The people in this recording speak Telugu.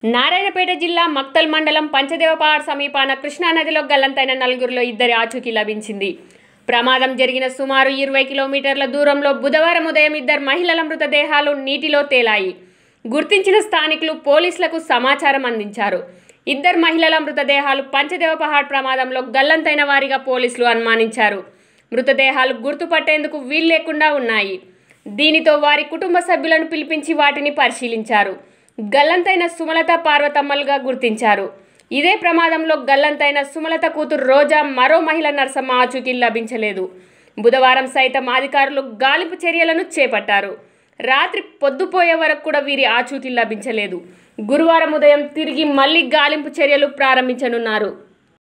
నారాయణపేట జిల్లా మక్తల్ మండలం పంచదేవపహాడ్ సమీపాన కృష్ణానదిలో గల్లంతైన నలుగురిలో ఇద్దరి ఆచూకీ లభించింది ప్రమాదం జరిగిన సుమారు ఇరవై కిలోమీటర్ల దూరంలో బుధవారం ఉదయం ఇద్దరు మహిళల మృతదేహాలు నీటిలో తేలాయి గుర్తించిన స్థానికులు పోలీసులకు సమాచారం అందించారు ఇద్దరు మహిళల మృతదేహాలు పంచదేవపహాడ్ ప్రమాదంలో గల్లంతైన వారిగా పోలీసులు అనుమానించారు మృతదేహాలు గుర్తుపట్టేందుకు వీలు లేకుండా ఉన్నాయి దీనితో వారి కుటుంబ సభ్యులను పిలిపించి వాటిని పరిశీలించారు గల్లంతైన సుమలత పార్వతమ్మలుగా గుర్తించారు ఇదే ప్రమాదంలో గల్లంతైన సుమలత కూతురు రోజా మరో మహిళ నర్సమ్మ ఆచూకీ లభించలేదు బుధవారం సైతం అధికారులు గాలింపు చర్యలను చేపట్టారు రాత్రి పొద్దుపోయే వరకు కూడా వీరి ఆచూకీ లభించలేదు గురువారం ఉదయం తిరిగి మళ్లీ గాలింపు చర్యలు ప్రారంభించనున్నారు